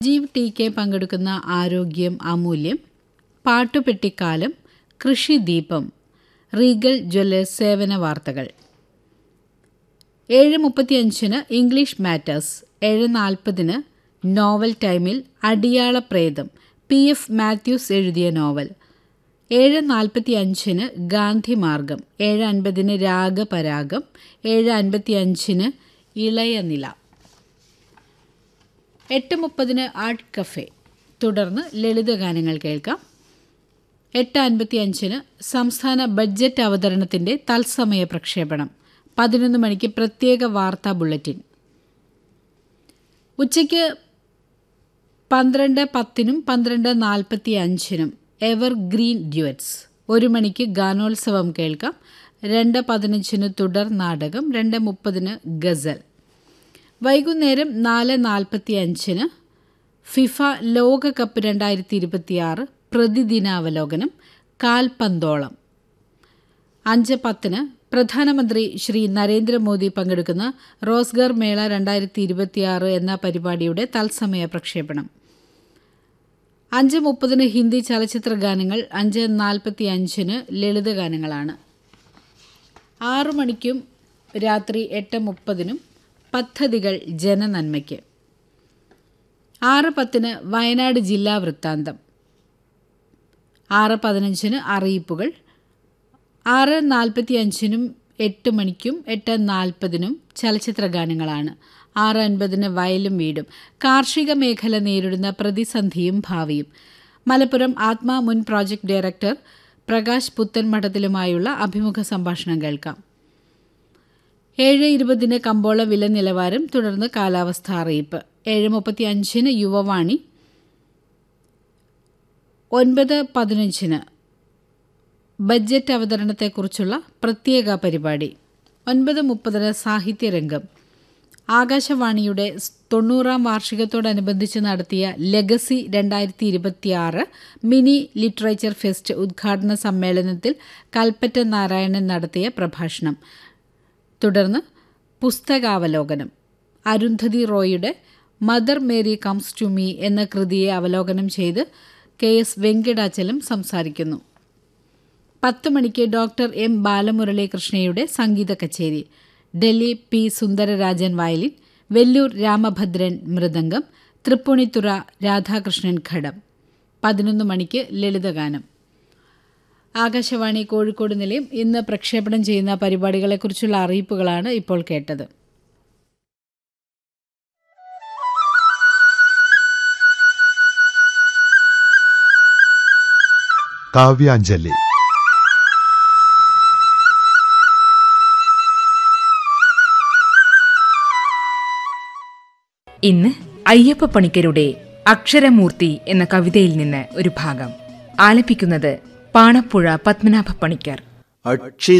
ജീവ് T K പങ്കെടുക്കുന്ന ആരോഗ്യം അമൂല്യം പാട്ടുപെട്ടിക്കാലം കൃഷിദീപം Regal Jewellers സേവന വാർത്തകൾ ഏഴ് മുപ്പത്തിയഞ്ചിന് ഇംഗ്ലീഷ് മാറ്റേഴ്സ് ഏഴ് നാൽപ്പതിന് നോവൽ ടൈമിൽ അടിയാളപ്രേതം പി എഫ് മാത്യൂസ് എഴുതിയ നോവൽ ഏഴ് നാൽപ്പത്തി അഞ്ചിന് ഗാന്ധി മാർഗം ഏഴ് അൻപതിന് രാഗപരാഗം ഏഴ് അൻപത്തി അഞ്ചിന് ഇളയനില എട്ട് മുപ്പതിന് ആർട്ട് കഫേ തുടർന്ന് ലളിതഗാനങ്ങൾ കേൾക്കാം എട്ട് അൻപത്തി അഞ്ചിന് സംസ്ഥാന ബഡ്ജറ്റ് അവതരണത്തിന്റെ തത്സമയ പ്രക്ഷേപണം പതിനൊന്ന് മണിക്ക് പ്രത്യേക വാർത്താ ബുള്ളറ്റിൻ ഉച്ചയ്ക്ക് പന്ത്രണ്ട് പത്തിനും പന്ത്രണ്ട് നാൽപ്പത്തി അഞ്ചിനും എവർ ഗ്രീൻ ഡ്യുവറ്റ്സ് ഒരു മണിക്ക് ഗാനോത്സവം കേൾക്കാം രണ്ട് പതിനഞ്ചിന് തുടർ നാടകം രണ്ട് മുപ്പതിന് ഗസൽ വൈകുന്നേരം നാല് നാൽപ്പത്തി അഞ്ചിന് ഫിഫ ലോകകപ്പ് രണ്ടായിരത്തി ഇരുപത്തിയാറ് പ്രതിദിനാവലോകനം കാൽപന്തോളം അഞ്ച് പത്തിന് പ്രധാനമന്ത്രി ശ്രീ നരേന്ദ്രമോദി പങ്കെടുക്കുന്ന റോസ്ഗർ മേള രണ്ടായിരത്തി ഇരുപത്തിയാറ് എന്ന പരിപാടിയുടെ തത്സമയ പ്രക്ഷേപണം അഞ്ച് മുപ്പതിന് ഹിന്ദി ചലച്ചിത്ര ഗാനങ്ങൾ അഞ്ച് നാൽപ്പത്തി അഞ്ചിന് ലളിതഗാനങ്ങളാണ് ആറു മണിക്കും രാത്രി എട്ട് മുപ്പതിനും പദ്ധതികൾ ജനനന്മയ്ക്ക് ആറ് പത്തിന് വയനാട് ജില്ലാ വൃത്താന്തം ആറ് പതിനഞ്ചിന് അറിയിപ്പുകൾ ആറ് നാൽപ്പത്തി അഞ്ചിനും എട്ട് മണിക്കും എട്ട് നാൽപ്പതിനും ചലച്ചിത്ര ഗാനങ്ങളാണ് ആറ് അൻപതിന് വയലും വീടും കാർഷിക മേഖല നേരിടുന്ന പ്രതിസന്ധിയും ഭാവിയും മലപ്പുറം ആത്മാ മുൻ പ്രോജക്ട് ഡയറക്ടർ പ്രകാശ് പുത്തൻമഠത്തിലുമായുള്ള അഭിമുഖ സംഭാഷണം കേൾക്കാം ഏഴ് ഇരുപതിന് കമ്പോള വില നിലവാരം തുടർന്ന് കാലാവസ്ഥ അറിയിപ്പ് ഏഴ് മുപ്പത്തി അഞ്ചിന് യുവവാണി ഒൻപത് പതിനഞ്ചിന് ബഡ്ജറ്റ് അവതരണത്തെക്കുറിച്ചുള്ള പ്രത്യേക പരിപാടി ഒൻപത് മുപ്പതിന് സാഹിത്യരംഗം ആകാശവാണിയുടെ തൊണ്ണൂറാം വാർഷികത്തോടനുബന്ധിച്ച് നടത്തിയ ലെഗസി രണ്ടായിരത്തി ഇരുപത്തിയാറ് മിനി ലിറ്ററേച്ചർ ഫെസ്റ്റ് ഉദ്ഘാടന സമ്മേളനത്തിൽ കൽപ്പറ്റ നാരായണൻ നടത്തിയ പ്രഭാഷണം തുടർന്ന് പുസ്തകാവലോകനം അരുന്ധതി റോയുടെ mother Mary comes to me എന്ന കൃതിയെ അവലോകനം ചെയ്ത് കെ എസ് വെങ്കിടാചലം സംസാരിക്കുന്നു പത്ത് മണിക്ക് ഡോക്ടർ എം ബാലമുരളീകൃഷ്ണയുടെ സംഗീത കച്ചേരി ഡൽഹി പി സുന്ദരരാജൻ വയലിൻ വെല്ലൂർ രാമഭദ്രൻ മൃദംഗം തൃപ്പൂണിത്തുറ രാധാകൃഷ്ണൻ ഘടം പതിനൊന്ന് മണിക്ക് ലളിതഗാനം ആകാശവാണി കോഴിക്കോട് നിലയം ഇന്ന് പ്രക്ഷേപണം ചെയ്യുന്ന പരിപാടികളെക്കുറിച്ചുള്ള അറിയിപ്പുകളാണ് ഇപ്പോൾ കേട്ടത് കാവ്യാഞ്ജലി ഇന്ന് അയ്യപ്പ പണിക്കരുടെ അക്ഷരമൂർത്തി എന്ന കവിതയിൽ നിന്ന് ഒരു ഭാഗം ആലപിക്കുന്നത് പാണപ്പുഴ പത്മനാഭ പണിക്കർ അക്ഷി